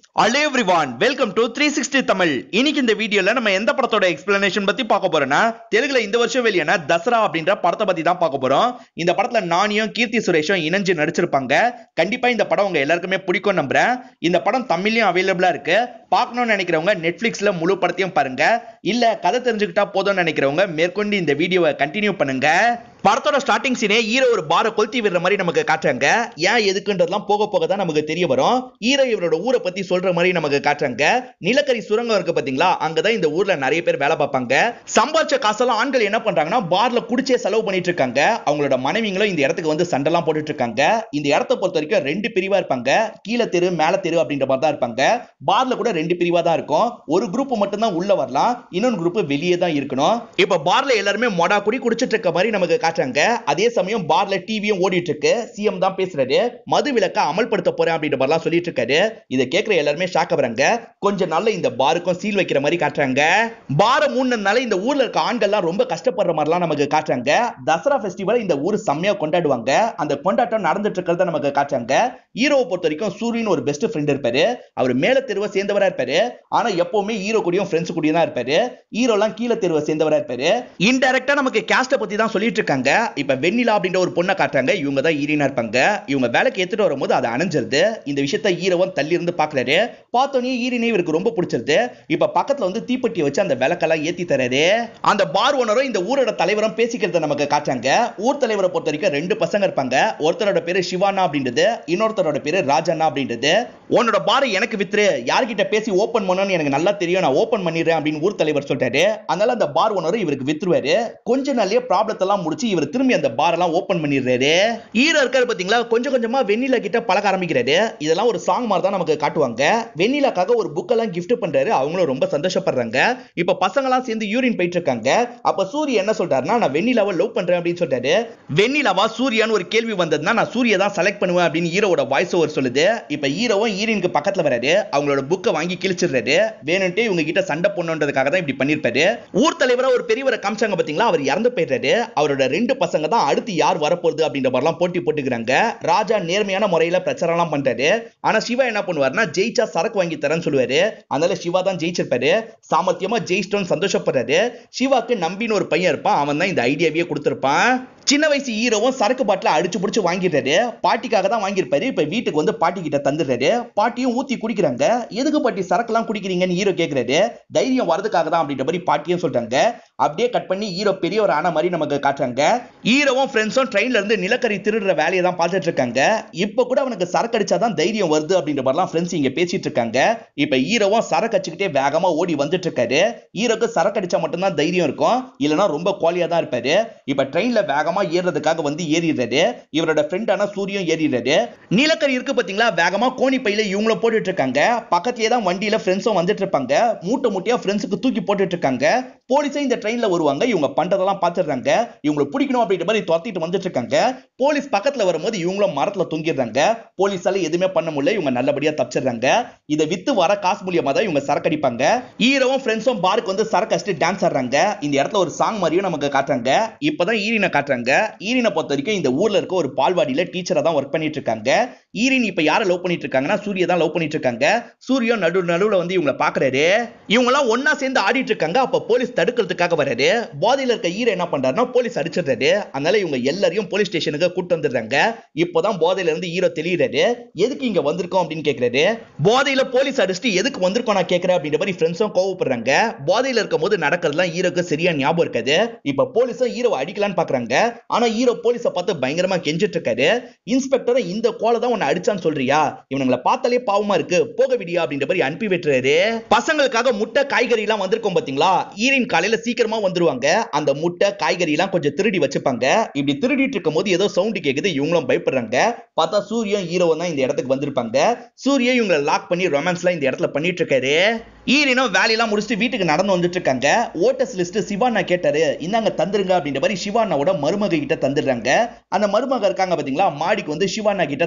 hello everyone welcome to three sixty Tamil இன்னைக்கு இந்த வீடியோல நம்ம எந்த படத்தோட எக்ஸ்பிளனேஷன் பத்தி பார்க்க போறோம்னா தெலுங்குல இந்த வருஷம் வெளியான தசரா அப்படின்ற படத்தை பத்தி தான் பார்க்க போறோம் இந்த படத்துல நானியும் கீர்த்தி சுரேஷும் இணைஞ்சு நடிச்சிருப்பாங்க கண்டிப்பா இந்த படம் உங்க எல்லாருக்குமே பிடிக்கும் நம்புறேன் இந்த படம் தமிழ்லயும் அவைலபிளா இருக்கு பார்க்கணும்னு நினைக்கிறவங்க நெட்ஃபிளிக்ஸ்ல முழு படத்தையும் பாருங்க இல்ல கதை தெரிஞ்சுக்கிட்டா போதும்னு நினைக்கிறவங்க மேற்கொண்டு இந்த வீடியோவை கண்டினியூ பண்ணுங்க படத்தோட ஸ்டார்டிங் சீனே ஹீரோ ஒரு பாரை கொளுத்தி விடுற மாதிரி நமக்கு காட்டுறாங்க ஏன் எதுக்குன்றதெல்லாம் போக போக தான் நமக்கு தெரிய வரும் ஹீரோ இவரோட ஊரை பத்தி சொல்ற மாதிரி நமக்கு காட்டுறாங்க நிலக்கரி சுரங்கம் இருக்கு பாத்தீங்களா அங்கதான் இந்த ஊர்ல நிறைய பேர் வேலை பார்ப்பாங்க சம்பாதிச்ச காசெல்லாம் ஆண்கள் என்ன பண்றாங்கன்னா பார்ல குடிச்சே செலவு பண்ணிட்டு இருக்காங்க அவங்களோட மனைவிங்களும் இந்த இடத்துக்கு வந்து சண்டைலாம் போட்டுட்டு இருக்காங்க இந்த இடத்த பொறுத்த வரைக்கும் ரெண்டு பிரிவா இருப்பாங்க கீழே தெரு மேல தெரு அப்படின்ற மாதிரி தான் இருப்பாங்க பார்ல கூட ரெண்டு பிரிவா தான் இருக்கும் ஒரு குரூப் மட்டும் தான் உள்ள வரலாம் இன்னொரு குரூப் வெளியே தான் இருக்கணும் இப்ப பார்ல எல்லாருமே மொடா குடி குடிச்சிட்டு இருக்க மாதிரி நமக்கு காட்டுறாங்க அதே சமயம் பார்ல டிவியும் ஓடிட்டு இருக்கு சிஎம் தான் பேசுறாரு மது விலக்க அமல்படுத்த போறேன் அப்படின்ற மாதிரிலாம் சொல்லிட்டு இருக்காரு இதை கேட்கிற எல்லாருமே ஷாக் ஆகுறாங்க கொஞ்ச நாள்ல இந்த பாருக்கும் சீல் வைக்கிற மாதிரி காட்டுறாங்க பார மூணுனால இந்த ஊர்ல இருக்க ஆண்கள்லாம் ரொம்ப கஷ்டப்படுற மாதிரிலாம் நமக்கு காட்டுறாங்க தசரா ஃபெஸ்டிவல் இந்த ஊர் செம்மையா கொண்டாடுவாங்க அந்த கொண்டாட்டம் நடந்துட்டு இருக்கிறத நமக்கு காட்டுறாங்க ஹீரோவை பொறுத்த வரைக்கும் சூரியன் ஒரு பெஸ்ட் ஃப்ரெண்ட் இருப்பாரு அவர் மேல தெருவை சேர்ந்தவரா இருப்பாரு ஆனா எப்பவுமே ஹீரோ கூடயும் ஃப்ரெண்ட்ஸ் கூடயும் தான் இருப்பாரு ஹீரோலாம் கீழே தெருவை சேர்ந்தவரா இருப்பாரு இன்டெரக்டா நமக்கு கேஸ்ட பத்தி தான் சொல்லிட்டு இருக்காங்க இப்ப வெண்ணிலா அப்படின்ற ஒரு பொண்ணை காட்டுறாங்க இவங்க தான் ஹீரோனா இருப்பாங்க இவங்க வேலைக்கு எடுத்துட்டு வரும்போது அது அணைஞ்சிருது இந்த விஷயத்த ஹீரோவன் தள்ளி இருந்து பாக்குறாரு பார்த்தோன்னே ஹீரோனே இவருக்கு ரொம்ப பிடிச்சிருது இப்ப பக்கத்துல வந்து தீப்பெட்டி வச்சு அந்த விளக்கெல்லாம் ஏத்தி தராரு அந்த பார் ஓனரும் இந்த ஊரோட தலைவரும் பேசிக்கிறத நமக்கு காட்டுறாங்க ஊர் தலைவரை பொறுத்த வரைக்கும் ரெண்டு பசங்க இருப்பாங்க ஒருத்தரோட பேரு சிவானா அப்படின்றது இன்னொருத்தரோட பேரு ராஜண்ணா அப்படின்றது உன்னோட பாரை எனக்கு வித்துரு யார்கிட்ட பேசி ஓபன் பண்ணணும்னு எனக்கு நல்லா தெரியும் நான் ஓபன் பண்ணிடுறேன் அப்படின்னு ஊர் தலைவர் சொல்லிட்டாரு அதனால அந்த பார் ஓனர் இவருக்கு வித்துருவாரு கொஞ்ச நாள்லயே ப்ராப்ளத்தை எல்லாம் முடிச்சு இவர் திரும்பி அந்த பார் எல்லாம் ஓபன் பண்ணிடுறாரு ஹீரோ இருக்காரு பாத்தீங்களா கொஞ்சம் கொஞ்சமா வெண்ணிலா கிட்ட பழக ஆரம்பிக்கிறாரு இதெல்லாம் ஒரு சாங் மாதிரி தான் நமக்கு காட்டுவாங்க வெண்ணிலாக்காக ஒரு புக் எல்லாம் gift பண்றாரு அவங்களும் ரொம்ப சந்தோஷப்படுறாங்க இப்ப பசங்க எல்லாம் சேர்ந்து யூரின் போயிட்டு இருக்காங்க அப்ப சூரிய என்ன சொல்றாருன்னா நான் வெண்ணிலாவை லவ் பண்றேன் அப்படின்னு சொல்றாரு வெண்ணிலாவா சூர்யான்னு ஒரு கேள்வி வந்ததுன்னா நான் சூர்யா தான் செலக்ட் பண்ணுவேன் அப்படின்னு ஹீரோவோட வாய்ஸ் ஓவர் சொல்லுது இப்ப ஹீரோவும் ஹீரோயினுக்கு பக்கத்துல வராரு அவங்களோட புக்கை வாங்கி கிழிச்சிடுறாரு வேணும்ட்டே இவங்க கிட்ட சண்டை போடணுன்றதுக்காக தான் இப்படி பண்ணிருப்பாரு ஊர் தலைவரா ஒரு பெரியவரை காமிச்சாங்க பாத்தீங்களா அவர் இறந்து போயிடுறாரு அவரோட ரெண்டு பசங்க தான் அடுத்து யார் வரப்போகுது அப்படின்ற மாதிரிலாம் போட்டி போட்டுக்கிறாங்க ராஜா நேர்மையான முறையில பிரச்சாரம் எல்லாம் பண்றாரு ஆனா சிவா என்ன பண்ணுவாருன்னா ஜெயிச்சா சரக்கு வாங்கி தரேன்னு சொல்லுவாரு அதனால சிவா தான் ஜெயிச்சிருப்பாரு சாமர்த்தியமா ஜெயிச்சிட்டோம்னு சந்தோஷப்படுறாரு சிவாக்கு நம்பின்னு ஒரு பையன் இருப்பான் அவன் தான் இந்த ஐடியாவையே கொடுத்திருப்பான் சின்ன வயசு ஹீரோவும் சரக்கு பாட்டில அடிச்சு பிடிச்சு வாங்கிடுறாரு பாட்டிக்காக தான் வாங்கியிருப்பாரு இப்ப வீட்டுக்கு வந்து பாட்டி கிட்ட தந்துடுறாரு பாட்டியும் ஊத்தி குடிக்கிறாங்க எதுக்கு பாட்டி சரக்குலாம் குடிக்கிறீங்கன்னு ஹீரோ கேக்குறாரு தைரியம் வரதுக்காக தான் அப்படின்ற மாதிரி பாட்டியும் சொல்றாங்க அப்படியே கட் பண்ணி ஹீரோ பெரியவர் ஆன மாதிரி நமக்கு காட்டுறாங்க ஹீரோவும் ஃப்ரெண்ட்ஸும் ட்ரெயின்ல இருந்து நிலக்கரி திருடுற வேலையை தான் பார்த்துட்டு இருக்காங்க இப்ப கூட அவனுக்கு சரக்கு அடிச்சாதான் தைரியம் வருது அப்படின்ற மாதிரிலாம் ஃப்ரெண்ட்ஸ் இங்க பேசிட்டு இருக்காங்க இப்ப ஹீரோவும் சரக்கு அடிச்சுக்கிட்டே வேகமா ஓடி வந்துட்டு இருக்காரு ஹீரோக்கு சரக்கு அடிச்சா மட்டும்தான் தைரியம் இருக்கும் இல்லைன்னா ரொம்ப குவாலியா தான் இருப்பாரு இப்ப ட்ரெயின்ல வேகமா ஏறுறதுக்காக வந்து ஏறிடுறாரு இவரோட ஃப்ரெண்டான சூரியம் ஏறிடுறாரு நீலக்கரி இருக்கு பாத்தீங்களா வேகமா கோணி பையில இவங்களும் போட்டுட்டு இருக்காங்க பக்கத்துலயே தான் வண்டியில ஃப்ரெண்ட்ஸும் வந்துட்டு இருப்பாங்க மூட்டை மூட்டையா ஃப்ரெண்ட்ஸுக்கு தூக்கி போட்டுட்டு இருக்காங்க போலீஸே இந்த ட்ரெயின்ல வருவாங்க இவங்க பண்றதெல்லாம் பாத்துடுறாங்க இவங்களை பிடிக்கணும் அப்படின்ற மாதிரி துரத்திட்டு வந்துட்டு இருக்காங்க போலீஸ் பக்கத்துல வரும்போது இவங்களும் மரத்துல தொங்கிடுறாங்க போலீஸால எதுவுமே பண்ண முடியல இவங்க நல்லபடியா தப்பிச்சிடுறாங்க இதை வித்து வர காசு மூலியமா தான் இவங்க சரக்கு அடிப்பாங்க ஹீரோவும் ஃப்ரெண்ட்ஸும் பாருக்கு வந்து சரக்கு அடிச்சுட்டு டான்ஸ் ஆடுறாங்க இந்த இடத்துல ஒரு சாங் மாதிரியும் நமக்கு காட்டுறாங்க இப்பதான் ஈரினை காட்டுறாங்க ஈரினை பொறுத்த வரைக்கும் இந்த ஊர்ல இருக்க ஒரு பால்வாடியில டீச்சரா தான் ஒர்க் பண்ணிட்டு இருக்காங்க ஈரின் இப்ப யாரை லவ் பண்ணிட்டு இருக்காங்கன்னா சூரிய தான் லவ் பண்ணிட்டு இருக்காங்க சூரியன் நடு நடுவுல வந்து இவங்களை பாக்குறாரு இவங்க எல்லாம் ஒன்னா சேர்ந்து ஆடிட்டு இருக்காங்க அப்ப போலீஸ் தடுக்கிறதுக்காக வராரு போதையில இருக்க ஈர என்ன பண்றாருன்னா போலீஸ் அடிச்சிடுறாரு அதனால இவங்க எல்லாரையும் போலீஸ் ஸ்டேஷனுக்கு கூட்டு வந்துடுறாங்க இப்பதான் போதையில இருந்து ஹீரோ தெளிகிறாரு எதுக்கு இங்க வந்திருக்கோம் அப்படின்னு கேக்குறாரு போதையில போலீஸ் அடிச்சுட்டு எதுக்கு வந்திருக்கோம் நான் கேக்குறேன் அப்படின்ற மாதிரி ஃப்ரெண்ட்ஸும் கோவப்படுறாங்க போதையில இருக்கும் போது நடக்கிறதுலாம் ஹீரோக்கு சரியா ஞாபகம் இருக்காது இப்ப போலீஸும் ஹீரோ அடிக்கலான்னு பாக்குறாங்க ஆனா ஹீரோ போலீஸை பார்த்து பயங்கரமா கெஞ்சிட்டு இருக்காரு இன்ஸ்பெக்டரும் இந்த கோலை தான் உன்னை அடிச்சான்னு சொல்றியா இவனுங்களை பார்த்தாலே பாவமா இருக்கு போக விடியா அப்படின்ற மாதிரி அனுப்பி விட்டுறாரு பசங்களுக்காக முட்டை காய்கறி எல்லாம் வந்திருக்கோம் பாத்தீங்களா ஈரின் காலையில சீக்கிரமா வந்துருவாங்க அந்த முட்டை காய்கறி எல்லாம் கொஞ்சம் திருடி வச்சுப்பாங்க இப்படி திருடிட்டு இருக்கும் போது ஏதோ சவுண்ட் கேக்குது இவங்களும் பயப்படுறாங்க பார்த்தா சூரியன் ஹீரோவும் தான் இந்த இடத்துக்கு வந்திருப்பாங்க சூரிய இவங்களை லாக் பண்ணி ரொமான்ஸ்லாம் இந்த இடத்துல பண்ணிட்டு இருக்காரு ஈரினும் வேலையெல்லாம் முடிச்சுட்டு வீட்டுக்கு நடந்து வந்துட்டு இருக்காங்க ஓட்டர்ஸ் லிஸ்ட் சிவானா கேட்டாரு இந்தாங்க தந்துருங்க அப்படின்ற மாதிரி சிவானாவோட மருமக கிட்ட தந்துடுறாங்க அந்த மருமக இருக்காங்க பாத்தீங்களா மாடிக்கு வந்து சிவானா கிட்ட தந்துடுறாங்க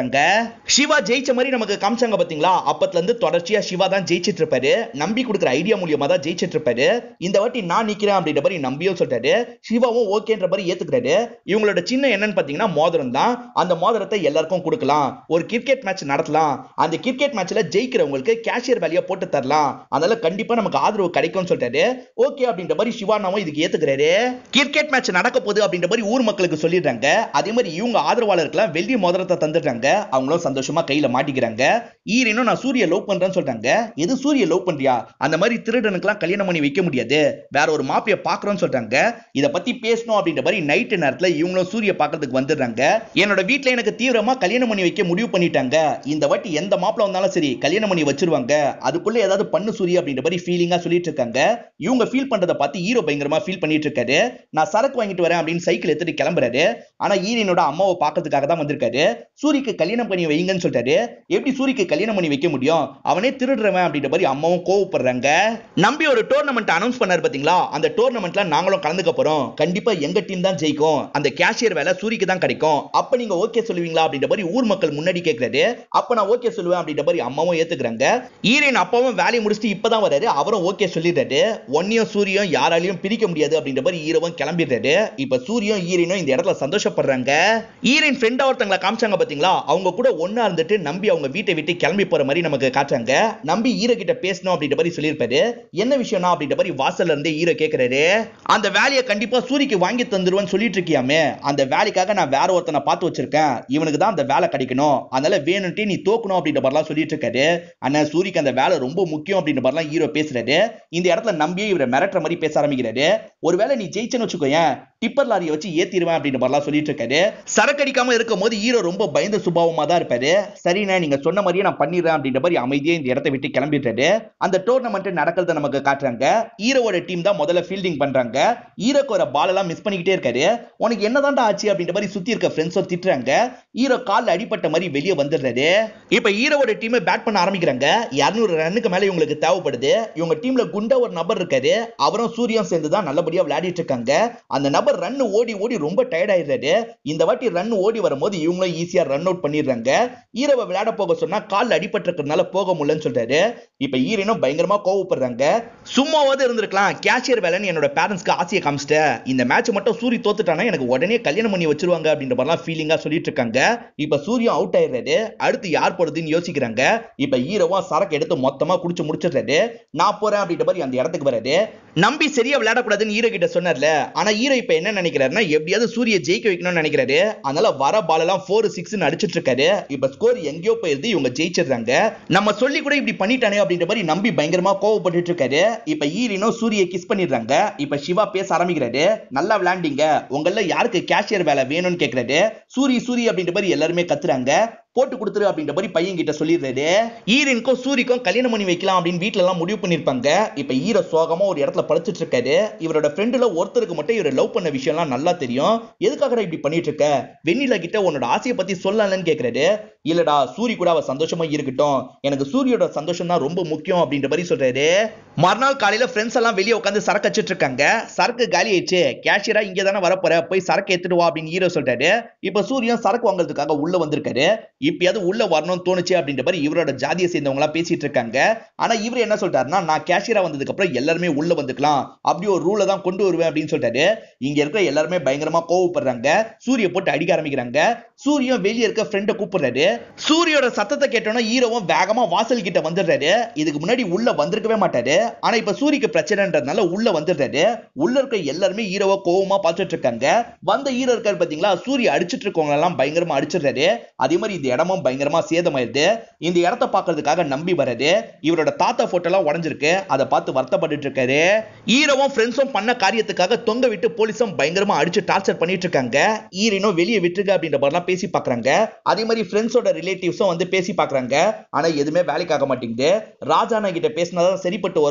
போட்டுறாங்க சிவா ஜெயிச்ச மாதிரி நமக்கு காமிச்சாங்க பாத்தீங்களா அப்பத்துல இருந்து தொடர்ச்சியா சிவா தான் ஜெயிச்சிட்டு இருப்பாரு நம்பி கொடுக்குற ஐடியா மூலியமா தான் ஜெயிச்சிட்டு இருப்பாரு இந்த வாட்டி நான் நிக்கிறேன் அப்படின்ற மாதிரி நம்பியும் சொல்லிட்டாரு சிவாவும் ஓகேன்ற மாதிரி ஏத்துக்கிறாரு இவங்களோட சின்ன என்னன்னு பாத்தீங்கன்னா மோதிரம் தான் அந்த மோதிரத்தை எல்லாருக்கும் கொடுக்கலாம் ஒரு கிரிக்கெட் மேட்ச் நடத்தலாம் அந்த கிரிக்கெட் மேட்ச்ல ஜெயிக்கிறவங்களுக்கு கேஷியர் வேலையை போட்டு தரலாம் அதனால கண்டிப்பா நமக்கு ஆதரவு கிடைக்கும்னு சொல்லிட்டாரு ஓகே அப்படின்ற மாதிரி சிவானாவும் இதுக்கு ஏத்துக்கிறாரு கிரிக்கெட் மேட்ச் நடக்க போகுது அப்படின்ற மாதிரி ஊர் மக்களுக்கு சொல்லிடுறாங்க அதே மாதிரி இவங்க ஆதரவாளருக்குலாம் வெள்ளி மோதிரத்தை தந்துடுறாங்க அவங்களும் சந்தோஷமா கையில மாட்டிக்கிறாங்க ஈரனும் நான் சூரிய லவ் பண்றேன்னு சொல்றாங்க எது சூரிய லவ் பண்றியா அந்த மாதிரி திருடனுக்குலாம் கல்யாணம் பண்ணி வைக்க முடியாது வேற ஒரு மாப்பிய பாக்குறோம்னு சொல்றாங்க இத பத்தி பேசணும் அப்படின்ற மாதிரி நைட்டு நேரத்துல இவங்களும் சூரிய பாக்குறதுக்கு வந்துடுறாங்க என்னோட வீட்ல எனக்கு தீவிரமா கல்யாணம் பண்ணி வைக்க முடிவு பண்ணிட்டாங்க இந்த வாட்டி எந்த மாப்பிள வந்தாலும் சரி கல்யாணம் பண்ணி வச்சிருவாங்க அதுக்குள்ள ஏதாவது பண்ணு சூரிய அப்படின்ற மாதிரி ஃபீலிங்கா சொல்லிட்டு இருக்காங்க இவங்க ஃபீல் பண்றத பார்த்து ஹீரோ பயங்கரமா ஃபீல் பண்ணிட்டு இருக்காரு நான் சரக்கு வாங்கிட்டு வரேன் அப்படின்னு சைக்கிள் எடுத்துட்டு கிளம்புறாரு ஆனா ஈரனோட அம்மாவை பாக்கிறதுக்காக தான் வந்திருக்காரு சூரிக்கு கல்யாணம் பண்ணி வைங்கன்னு சொல்லிட்டாரு எப்படி சூரிக்கு கல்யாணம் பண்ணி வைக்க முடியும் அவனே திருடுறவன் அப்படின்ற மாதிரி அம்மாவும் கோவப்படுறாங்க நம்பி ஒரு டோர்னமெண்ட் அனௌன்ஸ் பண்ணாரு பாத்தீங்களா அந்த டோர்னமெண்ட்ல நாங்களும் கலந்துக்க போறோம் கண்டிப்பா எங்க டீம் தான் ஜெயிக்கும் அந்த கேஷியர் வேலை சூரிக்கு தான் கிடைக்கும் அப்ப நீங்க ஓகே சொல்லுவீங்களா அப்படின்ற மாதிரி ஊர் மக்கள் முன்னாடி கேக்குறாரு அப்ப நான் ஓகே சொல்லுவேன் அப்படின்ற மாதிரி அம்மாவும் ஏத்துக்கிறாங்க ஈரன் அப்பாவும் வேலையை முடிச்சுட்டு இப்பதான் வராரு அவரும் ஓகே சொல்லிடுறாரு ஒன்னியும் சூரியும் யாராலையும் பிரிக்க முடியாது அப்படின்ற மாதிரி ஈரவும் கிளம்பிடுறாரு இப்ப சூரியும் ஈரனும் இந்த இடத்துல சந்தோஷப்படுறாங்க ஈரன் ஃப்ரெண்டா ஒருத்தங்களை காமிச்சாங்க பாத்தீங்களா அவங்க கூட ஒண்ணா இருந்துட்டு நம்பி அவங்க வீட்டை விட்டு கிளம்பி போற மாதிரி நமக்கு காட்டுறாங்க நம்பி ஈர கிட்ட பேசணும் அப்படின்ற மாதிரி சொல்லியிருப்பாரு என்ன விஷயம்னா அப்படின்ற மாதிரி வாசல்ல இருந்து ஈர கேக்குறாரு அந்த வேலையை கண்டிப்பா சூரிக்கு வாங்கி தந்துருவேன்னு சொல்லிட்டு இருக்கியாமே அந்த வேலைக்காக நான் வேற ஒருத்தனை பார்த்து வச்சிருக்கேன் இவனுக்கு தான் அந்த வேலை கிடைக்கணும் அதனால வேணும்ட்டு நீ தோக்கணும் அப்படின்ற மாதிரிலாம் சொல்லிட்டு இருக்காரு அண்ணன் சூரிக்கு அந்த வேலை ரொம்ப முக்கியம் அப்படின்ற மாதிரிலாம் ஹீரோ பேசுறாரு இந்த இடத்துல நம்பியே இவரை மிரட்டுற மாதிரி பேச ஆரம்பிக்கிறாரு ஒருவேளை நீ ஜெயிச்சேன்னு வச்சுக்கோயேன் டிப்பர் லாரியை வச்சு ஏத்திடுவேன் அப்படின்ற மாதிரிலாம் சொல்லிட்டு இருக்காரு சரக்கு அடிக்காம இருக்கும் போது ஹீரோ ரொம்ப பயந்த சுபாவமா தான் இருப்பாரு சரிண்ணே நீங்க சொன்ன மாதிரியே நான் பண்ணிடுறேன் அப்படின்ற மாதிரி அமைதியா இந்த இடத்தை விட்டு கிளம்பிடுறாரு அந்த டோர்னமெண்ட் நடக்கிறத நமக்கு காட்டுறாங்க ஹீரோவோட டீம் தான் முதல்ல ஃபீல்டிங் பண்றாங்க ஹீரோக்கு வர பால் எல்லாம் மிஸ் பண்ணிக்கிட்டே இருக்காரு உனக்கு என்னதான்டா ஆச்சு அப்படின்ற மாதிரி சுத்தி இருக்க ஃப்ரெண்ட்ஸும் திட்டுறாங்க ஹீரோ கால்ல அடிப்பட்ட மாதிரி வெளியே வந்துடுறாரு இப்ப ஹீரோவோட டீம் பேட் பண்ண ஆரம்பிக்கிறாங்க 200 ரன்னுக்கு மேல இவங்களுக்கு தேவைப்படுது இவங்க டீம்ல குண்டா ஒரு நபர் இருக்காரு அவரும் சூரியம் சேர்ந்து தான் நல்லபடியா விளையாடிட்டு இருக்காங்க அந்த நபர் ரன் ஓடி ஓடி ரொம்ப டயர்ட் ஆயிடுறாரு இந்த வாட்டி ரன் ஓடி வரும்போது இவங்களும் ஈஸியா ரன் அவுட் பண்ணிடுறாங்க ஈரவை விளையாட போக சொன்னா கால்ல அடிபட்டு இருக்கிறதுனால போக முடியலன்னு சொல்றாரு இப்ப ஈரனும் பயங்கரமா கோவப்படுறாங்க சும்மாவாவது இருந்திருக்கலாம் கேஷியர் வேலைன்னு என்னோட பேரண்ட்ஸ்க்கு ஆசையை காமிச்சிட்டேன் இந்த மேட்ச் மட்டும் சூரி தோத்துட்டானா எனக்கு உடனே கல்யாணம் பண்ணி வச்சிருவாங்க அப்படின்ற மாதிரிலாம் ஃபீலிங்கா சொல்லிட்டு இருக்காங்க இப்ப சூரியன் அவுட் ஆயிடுறாரு அடுத்து யார் போடுறதுன்னு யோசிக்கிறாங்க இப்ப ஹீரோவா சரக்கு எடுத்து மொத்தமா குடிச்சு முடிச்சிடுறாரு நான் போறேன் அப்படின்ற மாதிரி அந்த இடத்துக்கு வராரு நம்பி சரியா விளையாடக்கூடாதுன்னு ஹீரோ கிட்ட சொன்னார்ல ஆனா ஹீரோ இப்ப என்ன நினைக்கிறாருன்னா எப்படியாவது சூரிய ஜெயிக்க வைக்கணும்னு நினைக்கிறாரு அதனால வர பால் எல்லாம் ஃபோர் சிக்ஸ் அடிச்சிட்டு இருக்காரு இப்ப ஸ்கோர் எங்கேயோ போயிருது இவங்க ஜெயிச்சிடுறாங்க நம்ம சொல்லி கூட இப்படி பண்ணிட்டானே அப்படின்ற மாதிரி நம்பி பயங்கரமா கோவப்பட்டுட்டு இருக்காரு இப்ப ஈரினும் சூரிய கிஸ் பண்ணிடுறாங்க இப்ப சிவா பேச ஆரம்பிக்கிறாரு நல்லா விளையாண்டீங்க உங்கள யாருக்கு கேஷியர் வேலை வேணும்னு கேக்குறாரு சூரி சூரி அப்படின்ற மாதிரி எல்லாருமே கத்துறாங்க போட்டு கொடுத்துரு அப்படின்ற மாதிரி பையன் கிட்ட சொல்லிடுறாரு ஈரனுக்கும் சூரிக்கும் கல்யாணம் பண்ணி வைக்கலாம் அப்படின்னு வீட்ல எல்லாம் முடிவு பண்ணிருப்பாங்க இப்ப ஈர சோகமா ஒரு இடத்துல படிச்சிட்டு இருக்காரு இவரோட ஃப்ரெண்டுல ஒருத்தருக்கு மட்டும் இவரை லவ் பண்ண விஷயம்லாம் நல்லா தெரியும் எதுக்காகடா இப்படி பண்ணிட்டு இருக்க வெண்ணிலா கிட்ட உன்னோட ஆசையை பத்தி சொல்லலன்னு கேக்குறாரு இல்லடா சூரி கூட அவ சந்தோஷமா இருக்கட்டும் எனக்கு சூரியோட சந்தோஷம் தான் ரொம்ப முக்கியம் அப்படின்ற மாதிரி சொல்றாரு மறுநாள் காலையில ஃப்ரெண்ட்ஸ் எல்லாம் வெளியே உட்காந்து சரக்கு வச்சிட்டு இருக்காங்க சரக்கு காலி ஆயிடுச்சு கேஷியரா இங்க தானே வரப்போற போய் சரக்கு எடுத்துட்டு வா அப்படின்னு ஹீரோ சொல்றாரு இப்ப சூரியன் சரக்கு வாங்குறதுக்காக உள்ள வந்திருக்காரு இப்பயாவது உள்ள வரணும்னு தோணுச்சு அப்படின்ற மாதிரி இவரோட ஜாதியை சேர்ந்தவங்க எல்லாம் பேசிட்டு இருக்காங்க ஆனா இவர் என்ன சொல்றாருன்னா நான் கேஷியரா வந்ததுக்கு அப்புறம் எல்லாருமே உள்ள வந்துக்கலாம் அப்படி ஒரு ரூலை தான் கொண்டு வருவேன் அப்படின்னு சொல்லிட்டாரு இங்க இருக்கிற எல்லாருமே பயங்கரமா கோவப்படுறாங்க சூரிய போட்டு அடிக்க ஆரம்பிக்கிறாங்க சூரியன் வெளியே இருக்க ஃப்ரெண்டை கூப்பிடுறாரு சூரியோட சத்தத்தை கேட்டோன்னா ஹீரோவும் வேகமா வாசல் கிட்ட வந்துடுறாரு இதுக்கு முன்னாடி உள்ள வந்திருக்கவே மாட்டாரு ஆனா இப்ப சூரிக்கு பிரச்சனைன்றதுனால உள்ள வந்துடுறாரு உள்ள இருக்க எல்லாருமே ஹீரோவை கோவமா பார்த்துட்டு இருக்காங்க வந்த ஹீரோ இருக்காரு பாத்தீங்களா சூரிய அடிச்சிட்டு இருக்கவங்க எல்லாம் பயங்கரமா அடிச்சிடுறாரு அதே மாதிரி இந்த இடமும் பயங்கரமா சேதமாயிருது இந்த இடத்த பாக்குறதுக்காக நம்பி வராரு இவரோட தாத்தா போட்டோ எல்லாம் உடஞ்சிருக்கு அதை பார்த்து வருத்தப்பட்டுட்டு இருக்காரு ஹீரோவும் ஃப்ரெண்ட்ஸும் பண்ண காரியத்துக்காக தொங்க விட்டு போலீஸும் பயங்கரமா அடிச்சு டார்ச்சர் பண்ணிட்டு இருக்காங்க ஈரனும் வெளியே விட்டுருக்க அப்படின்ற மாதிரிலாம் பேசி பாக்குறாங்க அதே மாதிரி ஃப்ரெண்ட்ஸோட ரிலேட்டிவ்ஸும் வந்து பேசி பாக்குறாங்க ஆனா எதுவுமே வேலைக்கு ஆக மாட்டேங்குது ராஜானா கிட்ட பேசினாதான் சரிப்பட்டு வரும்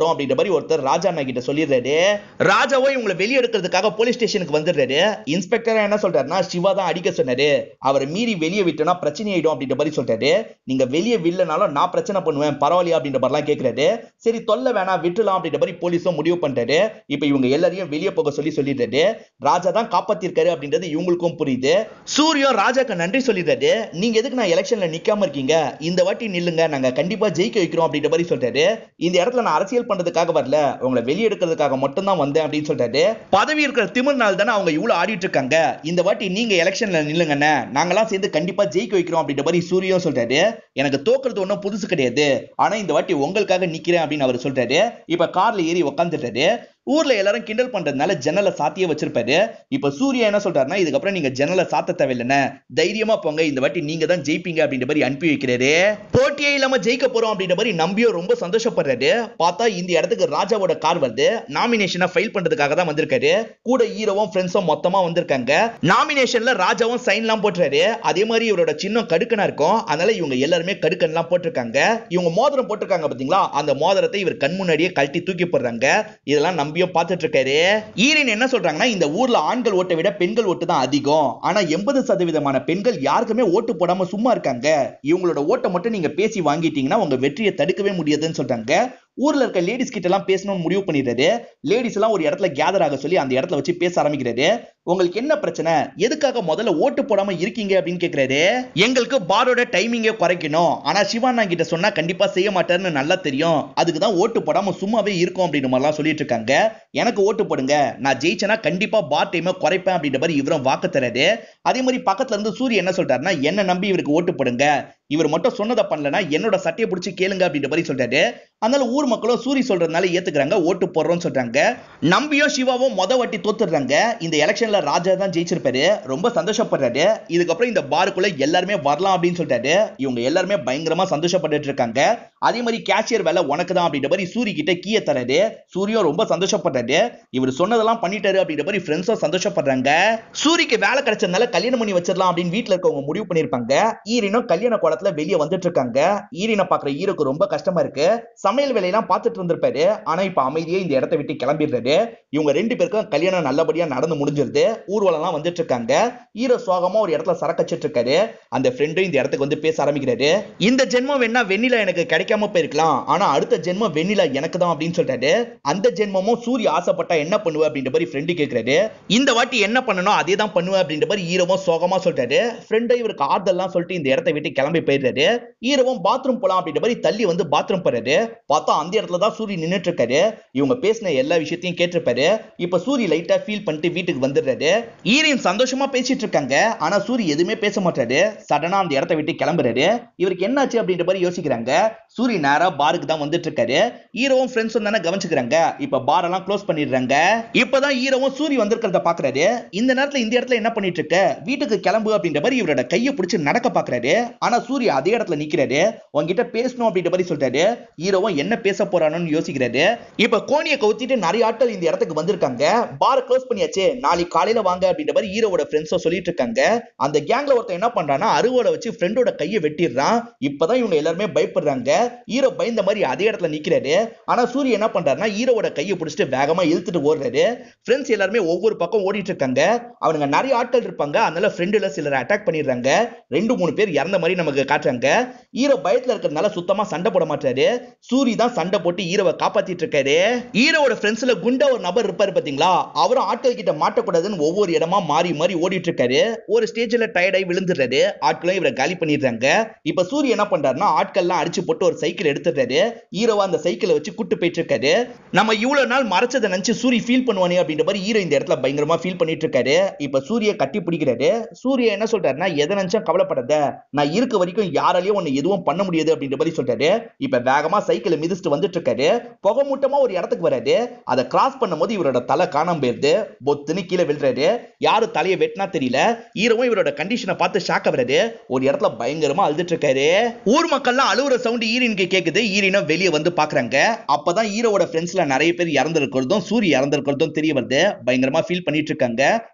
போறோம் அப்படின்ற மாதிரி ஒருத்தர் ராஜா அண்ணா கிட்ட சொல்லிடுறாரு ராஜாவோ இவங்களை வெளியே எடுக்கிறதுக்காக போலீஸ் ஸ்டேஷனுக்கு வந்துடுறாரு இன்ஸ்பெக்டர் என்ன சொல்றாருன்னா சிவா தான் அடிக்க சொன்னாரு அவரை மீறி வெளியே விட்டோம்னா பிரச்சனை ஆயிடும் அப்படின்ற மாதிரி சொல்றாரு நீங்க வெளியே வில்லனாலும் நான் பிரச்சனை பண்ணுவேன் பரவாயில்லையா அப்படின்ற மாதிரிலாம் கேட்கிறாரு சரி தொல்லை வேணாம் விட்டுலாம் அப்படின்ற மாதிரி போலீஸும் முடிவு பண்றாரு இப்ப இவங்க எல்லாரையும் வெளியே போக சொல்லி சொல்லிடுறாரு ராஜா தான் காப்பாத்திருக்காரு அப்படின்றது இவங்களுக்கும் புரியுது சூரியம் ராஜாக்கு நன்றி சொல்லிடுறாரு நீங்க எதுக்கு நான் எலெக்ஷன்ல நிக்காம இருக்கீங்க இந்த வாட்டி நில்லுங்க நாங்க கண்டிப்பா ஜெயிக்க வைக்கிறோம் அப்படின்ற மாதிரி சொல்றாரு இந்த இடத்துல நான் அரசியல் பண்றதுக்காக வரல உங்களை வெளியே எடுக்கிறதுக்காக மட்டும் தான் வந்தேன் அப்படின்னு சொல்றாரு பதவி இருக்கிற திமிர்னால தானே அவங்க இவ்வளவு ஆடிட்டு இருக்காங்க இந்த வாட்டி நீங்க எலெக்ஷன்ல நில்லுங்கண்ணே நாங்கெல்லாம் சேர்ந்து கண்டிப்பா ஜெயிக்க வைக்கிறோம் அப்படின்ற மாதிரி சூரியம் சொல்றாரு எனக்கு தோக்குறது ஒன்றும் புதுசு கிடையாது ஆனா இந்த வாட்டி உங்களுக்காக நிக்கிறேன் அப்படின்னு அவர் சொல்றாரு இப்ப கார்ல ஏறி உட்காந்துட்டாரு ஊர்ல எல்லாரும் கிண்டல் பண்றதுனால ஜன்னலை சாத்தியே வச்சிருப்பாரு இப்ப சூர்யா என்ன சொல்றாருன்னா இதுக்கப்புறம் நீங்க ஜன்னலை சாத்த தேவையில்லைன்னு தைரியமா போங்க இந்த வாட்டி நீங்க தான் ஜெயிப்பீங்க அப்படின்ற மாதிரி அனுப்பி வைக்கிறாரு போட்டியே இல்லாம ஜெயிக்க போறோம் அப்படின்ற மாதிரி நம்பியோ ரொம்ப சந்தோஷப்படுறாரு பார்த்தா இந்த இடத்துக்கு ராஜாவோட கார் வருது நாமினேஷனை ஃபைல் பண்றதுக்காக தான் வந்திருக்காரு கூட ஹீரோவும் ஃப்ரெண்ட்ஸும் மொத்தமா வந்திருக்காங்க நாமினேஷன்ல ராஜாவும் சைன் எல்லாம் போட்டுறாரு அதே மாதிரி இவரோட சின்னம் கடுக்கனா இருக்கும் அதனால இவங்க எல்லாருமே கடுக்கன் எல்லாம் போட்டிருக்காங்க இவங்க மோதிரம் போட்டிருக்காங்க பாத்தீங்களா அந்த மோதிரத்தை இவர் கண் முன்னாடியே கழட்டி தூக்கி போடுறாங்க இதெல்லாம் நம்பியும் பார்த்துட்டு இருக்காரு ஈரின் என்ன சொல்றாங்கன்னா இந்த ஊர்ல ஆண்கள் ஓட்டை விட பெண்கள் ஓட்டு தான் அதிகம் ஆனா எண்பது சதவீதமான பெண்கள் யாருக்குமே ஓட்டு போடாம சும்மா இருக்காங்க இவங்களோட ஓட்டை மட்டும் நீங்க பேசி வாங்கிட்டீங்கன்னா உங்க வெற்றியை தடுக்கவே முடியாதுன்னு சொல்றாங்க ஊர்ல இருக்க லேடிஸ் கிட்ட எல்லாம் பேசணும்னு முடிவு பண்ணிடுறாரு லேடிஸ் எல்லாம் ஒரு இடத்துல கேதர் ஆக சொல்லி அந்த இடத்துல வச்சு பேச ஆரம்பிக்கிறாரு உங்களுக்கு என்ன பிரச்சனை எதுக்காக முதல்ல ஓட்டு போடாம இருக்கீங்க அப்படின்னு கேக்குறாரு எங்களுக்கு பாரோட டைமிங்கே குறைக்கணும் ஆனா சிவானா கிட்ட சொன்னா கண்டிப்பா செய்ய மாட்டாருன்னு நல்லா தெரியும் அதுக்கு தான் ஓட்டு போடாம சும்மாவே இருக்கும் அப்படின்னு மாதிரிலாம் சொல்லிட்டு இருக்காங்க எனக்கு ஓட்டு போடுங்க நான் ஜெயிச்சேன்னா கண்டிப்பா பார் டைமை குறைப்பேன் அப்படின்ற மாதிரி இவரும் வாக்கு தராரு அதே மாதிரி பக்கத்துல இருந்து சூரிய என்ன சொல்றாருன்னா என்ன நம்பி இவருக்கு ஓட்டு போடுங்க இவர் மட்டும் சொன்னதை பண்ணலனா என்னோட சட்டையை பிடிச்சி கேளுங்க அப்படின்ற மாதிரி சொல்றாரு அதனால ஊர் மக்களும் சூரி சொல்றதுனால ஏத்துக்கிறாங்க ஓட்டு போடுறோம்னு சொல்றாங்க நம்பியும் சிவாவும் மொத வாட்டி தோத்துடுறாங்க இந்த எலெக்ஷன்ல ராஜா தான் ஜெயிச்சிருப்பாரு ரொம்ப சந்தோஷப்படுறாரு இதுக்கப்புறம் இந்த பாருக்குள்ள எல்லாருமே வரலாம் அப்படின்னு சொல்லிட்டாரு இவங்க எல்லாருமே பயங்கரமா சந்தோஷப்பட்டுட்டு இருக்காங்க அதே மாதிரி கேஷியர் வேலை உனக்கு தான் அப்படின்ற மாதிரி சூரி கிட்ட கீய தராரு சூரியும் ரொம்ப சந்தோஷப்படுறாரு இவர் சொன்னதெல்லாம் பண்ணிட்டாரு அப்படின்ற மாதிரி ஃப்ரெண்ட்ஸும் சந்தோஷப்படுறாங்க சூரிக்கு வேலை கிடைச்சதுனால கல்யாணம் பண்ணி வச்சிடலாம் அப்படின்னு வீட்டுல இருக்கவங்க முடிவு பண்ணிருப்பாங்க ஈரினும் கல்யாண கோலத்துல வெளியே வந்துட்டு இருக்காங்க ஈரினை பாக்குற ஈருக்கு ரொம்ப கஷ்டமா இருக்கு சமையல் வேலையெல்லாம் பார்த்துட்டு இருந்திருப்பாரு ஆனா இப்ப அமைதியே இந்த இடத்தை விட்டு கிளம்பிடுறாரு இவங்க ரெண்டு பேருக்கும் கல்யாணம் நல்லபடியா நடந்து முடிஞ்சிருது ஊர்வலம்லாம் வந்துட்டு இருக்காங்க ஈரோ சோகமா ஒரு இடத்துல சரக்கச்சிட்டு இருக்காரு அந்த ஃப்ரெண்டும் இந்த இடத்துக்கு வந்து பேச ஆரம்பிக்கிறாரு இந்த ஜென்மம் வேணா வெண்ணிலா எனக்கு கிடைக்காம போயிருக்கலாம் ஆனா அடுத்த ஜென்மம் வெண்ணிலா எனக்கு தான் அப்படின்னு சொல்றாரு அந்த ஜென்மமும் சூரிய ஆசைப்பட்டா என்ன பண்ணுவ அப்படின்ற மாதிரி ஃப்ரெண்டு கேக்குறாரு இந்த வாட்டி என்ன பண்ணணும் அதே தான் பண்ணுவேன் அப்படின்ற மாதிரி ஈரவும் சோகமா சொல்றாரு ஃப்ரெண்டை இவருக்கு ஆறுதல்லாம் சொல்லிட்டு இந்த இடத்தை விட்டு கிளம்பி போயிடுறாரு ஈரவும் பாத்ரூம் போலாம் அப்படின்ற மாதிரி தள்ளி வந்து பாத்ரூம் போறாரு பார்த்தா அந்த இடத்துல தான் சூரிய நின்னுட்டு இருக்காரு இவங்க பேசின எல்லா விஷயத்தையும் கேட்டிருப்பாரு இப்ப சூரிய லைட்டா ஃபீல் பண்ணிட்டு வீட்டுக்கு வந்துடுறாரு ஈரின் சந்தோஷமா பேசிட்டு இருக்காங்க ஆனா சூரிய எதுவுமே பேச மாட்டாரு சடனா அந்த இடத்தை விட்டு கிளம்புறாரு இவருக்கு என்னாச்சு அப்படின்ற மாதிரி யோசிக்கிறாங்க சூரிய நேரா பாருக்கு தான் வந்துட்டு இருக்காரு ஹீரோவும் ஃப்ரெண்ட்ஸும் தானே கவனிச்சுக்கிறாங்க இப்ப பார் எல்லாம் க்ளோஸ் பண்ணிடுறாங்க இப்பதான் ஹீரோவும் சூரிய வந்திருக்கிறத பாக்குறாரு இந்த நேரத்துல இந்த இடத்துல என்ன பண்ணிட்டு இருக்க வீட்டுக்கு கிளம்பு அப்படின்ற மாதிரி இவரோட கையை பிடிச்சு நடக்க பாக்குறாரு ஆனா சூரிய அதே இடத்துல நிக்கிறாரு உங்ககிட்ட பேசணும் அப்படின்ற மாதிரி சொல்றாரு ஹீரோவும் என்ன பேச போறானோன்னு யோசிக்கிறாரு இப்ப கோணியை கவுத்திட்டு நிறைய ஆட்கள் இந்த இடத்துக்கு வந்திருக்காங்க பார் க்ளோஸ் பண்ணியாச்சு நாளைக்கு காலையில வாங்க அப்படின்ற மாதிரி ஹீரோவோட ஃப்ரெண்ட்ஸும் சொல்லிட்டு இருக்காங்க அந்த கேங்ல ஒருத்தன் என்ன பண்றான்னா அருவோட வச்சு ஃப்ரெண்டோட கையை வெட்டிடுறான் இப்பதான் இவங்க எல்லாருமே பயப்படுறாங்க ஹீரோ பயந்த மாதிரி அதே இடத்துல நிக்கிறாரு ஆனா சூரிய என்ன பண்றாருன்னா ஹீரோவோட கையை பிடிச்சிட்டு வேகமா இழுத்துட்டு ஓடுறாரு ஃப்ரெண்ட்ஸ் எல்லாருமே ஒவ்வொரு பக்கம் ஓடிட்டு இருக்காங்க அவனுங்க நிறைய ஆட்கள் இருப்பாங்க அதனால ஃப்ரெண்டுல சிலர் அட்டாக் பண்ணிடுறாங்க ரெண்டு மூணு பேர் இறந்த மாதிரி நமக்கு காட்டுறாங்க ஹீரோ பயத்துல இருக்கிறதுனால சுத்தமா சண்டை போட மாட்டாரு சூரி தான் சண்டை போட்டு ஹீரோவை காப்பாத்திட்டு இருக்காரு ஹீரோவோட ஃப்ரெண்ட்ஸ்ல குண்டா ஒரு நபர் இருப்பாரு பாத்தீங்களா அவரும் ஆட்கள் கிட்ட மாட்டக்கூடாதுன்னு ஒவ்வொரு இடமா மாறி மாறி ஓடிட்டு இருக்காரு ஒரு ஸ்டேஜ்ல டயர்டாയി விழுந்துடுறாரு ஆட்களும் இவரை காலி பண்ணிடுறாங்க இப்ப சூரிய என்ன பண்றாருன்னா ஆட்கள்லாம் அடிச்சு போட்டு ஒரு சைக்கிள் எடுத்துடுறாரு ஹீரோவா அந்த சைக்கிளை வச்சு கூட்டு போயிட்டு இருக்காரு நம்ம இவ்வளவு நாள் மறைச்சதை நினைச்சு சூரிய ஃபீல் பண்ணுவானே அப்படின்ற மாதிரி ஹீரோ இந்த இடத்துல பயங்கரமா ஃபீல் பண்ணிட்டு இருக்காரு இப்ப சூரிய கட்டி பிடிக்கிறாரு சூரிய என்ன சொல்றாருன்னா எதை நினைச்சும் கவலைப்படாத நான் இருக்க வரைக்கும் யாராலையும் ஒண்ணு எதுவும் பண்ண முடியாது அப்படின்ற மாதிரி சொல்றாரு இப்ப வேகமா சைக்கிளை மிதிச்சுட்டு வந்துட்டு இருக்காரு புகை மூட்டமா ஒரு இடத்துக்கு வராரு அதை கிராஸ் பண்ணும்போது இவரோட தலை காணாம போயிருது பொத்துன்னு கீழே விழுறாரு யாரு தலையை வெட்டினா தெரியல ஹீரோவும் இவரோட கண்டிஷனை பார்த்து ஷாக் ஆகுறாரு ஒரு இடத்துல பயங்கரமா அழுதுட்டு இருக்காரு ஊர் மக்கள்லாம் அழுவுற சவுண்ட் ஈரினுக்கு கேக்குது ஈரினும் வெளியே வந்து பாக்குறாங்க அப்பதான் ஹீரோவோட ஃப்ரெண்ட்ஸ்ல நிறைய பேர் இறந்திருக்கிறதும் சூரிய இறந்திருக்கிறதும் தெரிய வருது பயங்கரமா ஃபீல் பண்ணிட்டு இருக்காங்க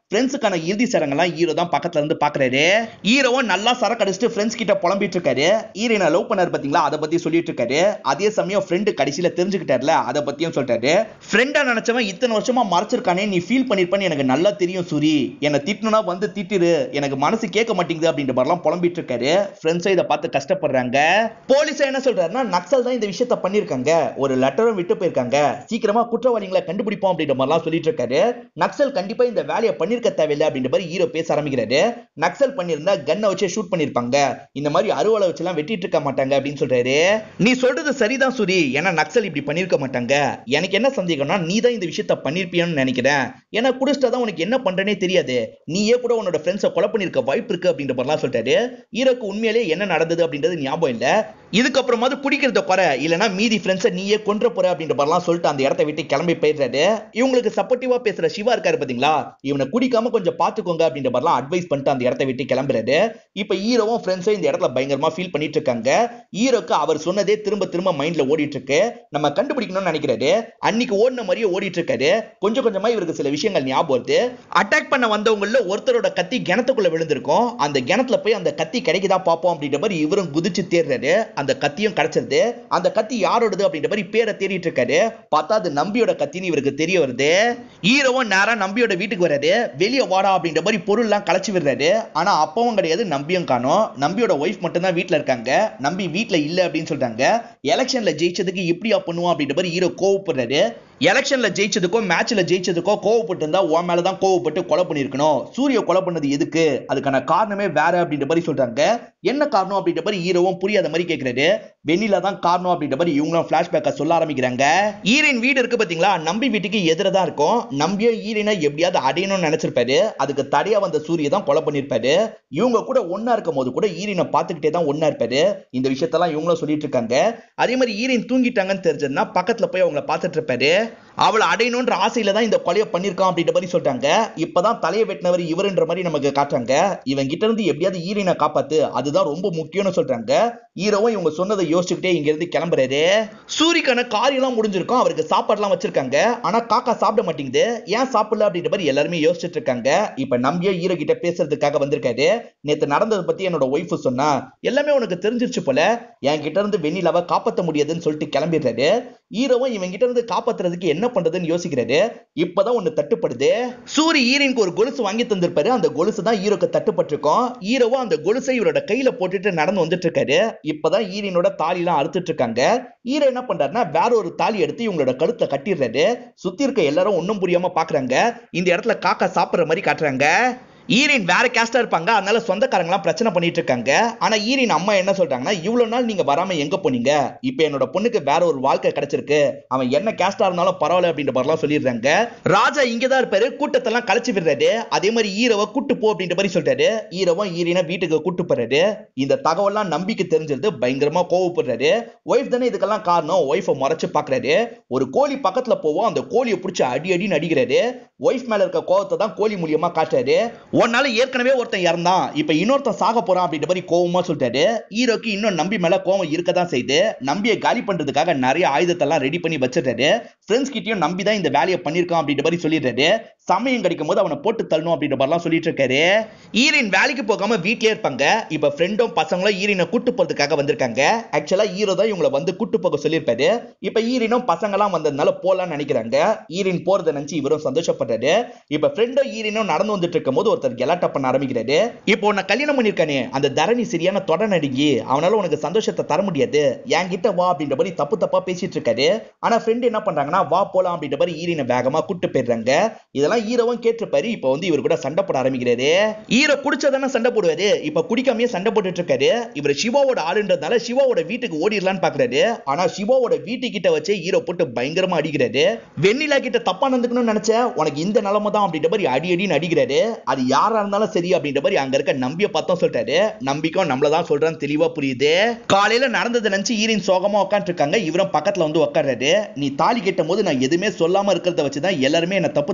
ஃப்ரெண்ட்ஸுக்கான இறுதி சடங்கெல்லாம் ஹீரோ தான் பக்கத்துல இருந்து பாக்குறாரு ஹீரோவும் நல்லா சரக்கு அடிச்சுட்டு ஃப்ரெண்ட்ஸ் கிட்ட புலம்பிட்டு இருக்காரு ஹீரோனை லவ் பண்ணாரு பாத்தீங்களா அதை பத்தி சொல்லிட்டு இருக்காரு அதே சமயம் ஃப்ரெண்டு கடைசியில தெரிஞ்சுக்கிட்டார்ல அதை பத்தியும் சொல்றாரு ஃப்ரெண்டா நினைச்சவன் இத்தனை வருஷமா மறைச்சிருக்கானே நீ ஃபீல் பண்ணிருப்பேன்னு எனக்கு நல்லா தெரியும் சூரி என்னை திட்டணும்னா வந்து திட்டிரு எனக்கு மனசு கேட்க மாட்டேங்குது அப்படின்ற மாதிரிலாம் புலம்பிட்டு இருக்காரு ஃப்ரெண்ட்ஸை இதை பார்த்து கஷ்டப்படுறாங்க போலீஸ் என்ன சொல்றாருன்னா நக்சல் தான் இந்த விஷயத்த பண்ணிருக்காங்க ஒரு லெட்டரும் விட்டு போயிருக்காங்க சீக்கிரமா குற்றவாளிகளை கண்டுபிடிப்போம் அப்படின்ற மாதிரிலாம் சொல்லிட்டு இருக்காரு நக்சல் கண்டிப்பா இந்த வேலையை பண்ணிருக்க தேவையில்லை அப்படின்ற மாதிரி ஹீரோ பேச ஆரம்பிக்கிறாரு நக்சல் பண்ணிருந்தா கன்னை வச்சு ஷூட் பண்ணிருப்பாங்க இந்த மாதிரி அறுவலை வச்சுலாம் வெட்டிட்டு இருக்க மாட்டாங்க அப்படின்னு சொல்றாரு நீ சொல்றது சரிதான் சூரி ஏன்னா நக்சல் இப்படி பண்ணிருக்க மாட்டாங்க எனக்கு என்ன சந்தேகம்னா நீ தான் இந்த விஷயத்த பண்ணிருப்பியான்னு நினைக்கிறேன் ஏன்னா குடிச்சிட்டா தான் உனக்கு என்ன பண்றேனே தெரியாது நீயே கூட உன்னோட ஃப்ரெண்ட்ஸை கொலை பண்ணிருக்க வாய்ப்பு இருக்கு அப்படின்ற மாதிரிலாம் சொல்லிட்டாரு ஹீரோக்கு உண்மையிலேயே என்ன நடந்தது அப்படின்றது ஞாபகம் இல்ல இதுக்கப்புறமாவது குடிக்கிறத குறை இல்லைன்னா மீதி ஃப்ரெண்ட்ஸை நீயே கொன்ற போற அப்படின்ற மாதிரிலாம் சொல்லிட்டு அந்த இடத்த விட்டு கிளம்பி போயிடுறாரு இவங்களுக்கு சப்போர்ட்டிவா பேசுற சிவா இருக்காரு பாத்தீங்களா இவனை குடிக்காம கொஞ்சம் பாத்துக்கோங்க அப்படின்ற மாதிரிலாம் அட்வைஸ் பண்ணிட்டு அந்த இடத்த விட்டு கிளம்புறாரு இப்ப ஹீரோவும் ஃப்ரெண்ட்ஸும் இந்த இடத்துல பயங்கரமா ஃபீல் பண்ணிட்டு இருக்காங்க ஹீரோக்கு அவர் சொன்னதே திரும்ப திரும்ப மைண்ட்ல ஓடிட்டு இருக்கு நம்ம கண்டுபிடிக்கணும்னு நினைக்கிறாரு அன்னைக்கு ஓடின மாதிரியே ஓடிட்டு இருக்காரு கொஞ்சம் கொஞ்சமா இவருக்கு சில விஷயங்கள் ஞாபகம் வருது அட்டாக் பண்ண வந்தவங்கள ஒருத்தரோட கத்தி கிணத்துக்குள்ள விழுந்திருக்கும் அந்த கிணத்துல போய் அந்த கத்தி கிடைக்குதா பார்ப்போம் அப்படின்ற மாதிரி இவரும் குதிச்சு தேடுறாரு அந்த கத்தியும் கிடைச்சிருது அந்த கத்தி யாரோடது அப்படின்ற மாதிரி பேரை தேடிட்டு இருக்காரு பார்த்தா அது நம்பியோட கத்தின்னு இவருக்கு தெரிய வருது ஹீரோவும் நேரா நம்பியோட வீட்டுக்கு வராரு வெளியே வாடா அப்படின்ற மாதிரி பொருள்லாம் களைச்சு விடுறாரு ஆனா அப்பவும் கிடையாது நம்பியும் காணோம் நம்பியோட ஒய்ஃப் மட்டும் தான் வீட்டுல இருக்காங்க நம்பி வீட்டுல இல்ல அப்படின்னு சொல்றாங்க எலெக்ஷன்ல ஜெயிச்சதுக்கு இப்படியா பண்ணுவோம் அப்படின்ற மாதிரி ஹீரோ கோவப்படுறாரு எலெக்ஷன்ல ஜெயிச்சதுக்கோ மேட்ச்ல ஜெயிச்சதுக்கோ கோவப்பட்டு இருந்தா உன் மேல தான் கோவப்பட்டு கொலை பண்ணிருக்கணும் சூரிய கொலை பண்ணது எதுக்கு அதுக்கான காரணமே வேற அப்படின்ற மாதிரி சொல்றாங்க என்ன காரணம் அப்படின்ற மாதிரி ஹீரோவும் புரியாத மாதிரி கேக்குறாரு வெண்ணில தான் காரணம் அப்படின்ற மாதிரி இவங்களும் பிளாஷ்பேக்கை சொல்ல ஆரம்பிக்கிறாங்க ஈரின் வீடு இருக்கு பாத்தீங்களா நம்பி வீட்டுக்கு எதிர தான் இருக்கும் நம்பியும் ஈரினை எப்படியாவது அடையணும்னு நினைச்சிருப்பாரு அதுக்கு தடையா வந்த சூரிய தான் கொலை பண்ணிருப்பாரு இவங்க கூட ஒன்னா இருக்கும் போது கூட ஈரினை பார்த்துக்கிட்டே தான் ஒன்னா இருப்பாரு இந்த விஷயத்தெல்லாம் இவங்களும் சொல்லிட்டு இருக்காங்க அதே மாதிரி ஈரின் தூங்கிட்டாங்கன்னு தெரிஞ்சதுன்னா பக்கத்துல போய் அவங்கள பார்த்துட்டு இருப்பாரு அவளை அடையணுன்ற ஆசையில தான் இந்த கொலையை பண்ணிருக்கான் அப்படின்ற மாதிரி சொல்றாங்க இப்பதான் தலையை வெட்டினவர் இவருன்ற மாதிரி நமக்கு காட்டுறாங்க இவன் கிட்ட இருந்து எப்படியாவது ஈரினை காப்பாத்து அதுதான் ரொம்ப முக்கியம்னு சொல்றாங்க ஹீரோவும் இவங்க சொன்னதை யோசிச்சுக்கிட்டே இங்க இருந்து கிளம்புறாரு சூரிக்கான காரியெல்லாம் முடிஞ்சிருக்கும் அவருக்கு சாப்பாடுலாம் வச்சிருக்காங்க ஆனா காக்கா சாப்பிட மாட்டேங்குது ஏன் சாப்பிடல அப்படின்ற மாதிரி எல்லாருமே யோசிச்சுட்டு இருக்காங்க இப்ப நம்பியே ஹீரோ கிட்ட பேசுறதுக்காக வந்திருக்காரு நேத்து நடந்ததை பத்தி என்னோட ஒய்ஃப் சொன்னா எல்லாமே உனக்கு தெரிஞ்சிருச்சு போல என் கிட்ட இருந்து வெண்ணிலாவை காப்பாத்த முடியாதுன்னு சொல்லிட்டு கிளம்பிடுறாரு ஹீரோவும் இவன் கிட்ட இருந்து காப்பாத்துறதுக்கு என்ன பண்றதுன்னு யோசிக்கிறாரு இப்பதான் ஒண்ணு தட்டுப்படுது சூரி ஹீரோனுக்கு ஒரு கொலுசு வாங்கி தந்திருப்பாரு அந்த கொலுசு தான் ஹீரோக்கு தட்டுப்பட்டிருக்கும் ஹீரோவும் அந்த கொலுசை இவரோட கையில போட்டுட்டு நடந்து வந்துட்டு இருக்காரு இப்பதான் ஹீரோனோட தாலி எல்லாம் அறுத்துட்டு இருக்காங்க ஹீரோ என்ன பண்றாருன்னா வேற ஒரு தாலி எடுத்து இவங்களோட கழுத்தை கட்டிடுறாரு சுத்தி இருக்க எல்லாரும் ஒண்ணும் புரியாம பாக்குறாங்க இந்த இடத்துல காக்கா சாப்பிடுற மாதிரி காட்டுறாங்க ஈரின் வேற கேஸ்டா இருப்பாங்க அதனால சொந்தக்காரங்களாம் பிரச்சனை பண்ணிட்டு இருக்காங்க ஆனா ஈரின் அம்மா என்ன சொல்றாங்கன்னா இவ்வளவு நாள் நீங்க வராம எங்க போனீங்க இப்ப என்னோட பொண்ணுக்கு வேற ஒரு வாழ்க்கை கிடைச்சிருக்கு அவன் என்ன கேஸ்டா இருந்தாலும் பரவாயில்ல அப்படின்ற மாதிரிலாம் சொல்லிடுறாங்க ராஜா இங்கதான் இருப்பாரு கூட்டத்தெல்லாம் கலைச்சு விடுறாரு அதே மாதிரி ஈரவை கூட்டு போ அப்படின்ற மாதிரி சொல்றாரு ஈரவும் ஈரினை வீட்டுக்கு கூட்டு போறாரு இந்த தகவல்லாம் நம்பிக்கை தெரிஞ்சது பயங்கரமா கோவப்படுறாரு ஒய்ஃப் தானே இதுக்கெல்லாம் காரணம் ஒய்ஃபை முறைச்சு பாக்குறாரு ஒரு கோழி பக்கத்துல போவோம் அந்த கோழியை பிடிச்சி அடி அடின்னு அடிக்கிறாரு ஒய்ஃப் மேல இருக்க கோவத்தை தான் கோழி மூலியமா காட்டுறாரு உன்னால ஏற்கனவே ஒருத்தன் இறந்தான் இப்ப இன்னொருத்தன் சாக போறான் அப்படின்ற மாதிரி கோவமா சொல்லிட்டாரு ஹீரோக்கு இன்னும் நம்பி மேல கோவம் இருக்க தான் செய்யுது நம்பியை காலி பண்றதுக்காக நிறைய ஆயுதத்தெல்லாம் ரெடி பண்ணி வச்சிடுறாரு ஃப்ரெண்ட்ஸ் கிட்டயும் நம்பி தான் இந்த வேலையை பண்ணிருக்கான் அப்படின்ற மாதிரி சொல்லிடுறாரு சமயம் கிடைக்கும் போது அவனை போட்டு தள்ளணும் அப்படின்ற மாதிரிலாம் சொல்லிட்டு இருக்காரு ஈரின் வேலைக்கு போகாம வீட்லயே இருப்பாங்க இப்ப ஃப்ரெண்டும் பசங்களும் ஈரினை கூட்டு போறதுக்காக வந்திருக்காங்க ஆக்சுவலா ஹீரோ தான் இவங்களை வந்து கூட்டு போக சொல்லியிருப்பாரு இப்ப ஈரினும் பசங்களாம் வந்ததுனால போலாம்னு நினைக்கிறாங்க ஈரின் போறதை நினைச்சு இவரும் சந்தோஷப்படுறாரு இப்ப ஃப்ரெண்டும் ஈரினும் நடந்து வந்துட்டு இருக்கும் போது ஒருத்தர் கெலாட்டா பண்ண ஆரம்பிக்கிறாரு இப்போ உன்னை கல்யாணம் பண்ணிருக்கானே அந்த தரணி சரியான தொட நடுங்கி அவனால உனக்கு சந்தோஷத்தை தர முடியாது என்கிட்ட வா அப்படின்ற மாதிரி தப்பு தப்பா பேசிட்டு இருக்காரு ஆனா ஃப்ரெண்ட் என்ன பண்றாங்கன்னா வா போலாம் அப்படின்ற மாதிரி ஈரினை வேகமா கூட்டு போயிடுறாங்க இதெல்லாம் ஹீரோவும் கேட்டிருப்பாரு இப்போ வந்து இவர் கூட சண்டை போட ஆரம்பிக்கிறாரு ஹீரோ குடிச்சதானே சண்டை போடுவாரு இப்ப குடிக்காமயே சண்டை போட்டுட்டு இருக்காரு இவர் சிவாவோட ஆளுன்றதுனால சிவாவோட வீட்டுக்கு ஓடிடலான்னு பாக்குறாரு ஆனா சிவாவோட வீட்டுக்கிட்ட வச்சு ஹீரோ போட்டு பயங்கரமா அடிக்கிறாரு வெண்ணிலா கிட்ட தப்பா நடந்துக்கணும்னு நினைச்ச உனக்கு இந்த நிலைமை தான் அப்படின்ற மாதிரி அடி அடின்னு அடிக்கிறாரு அது யாரா இருந்தாலும் சரி அப்படின்ற மாதிரி அங்க இருக்க நம்பிய பார்த்தோம் சொல்லிட்டாரு நம்பிக்கும் நம்மள தான் சொல்றான்னு தெளிவா புரியுது காலையில நடந்ததை நினைச்சு ஈரின் சோகமா உட்காந்துட்டு இருக்காங்க இவரும் பக்கத்துல வந்து உட்கார்றாரு நீ தாலி கட்டும் போது நான் எதுவுமே சொல்லாம இருக்கிறத வச்சுதான் எல்லாருமே என்ன தப்பு தப்பா பேசிட்டு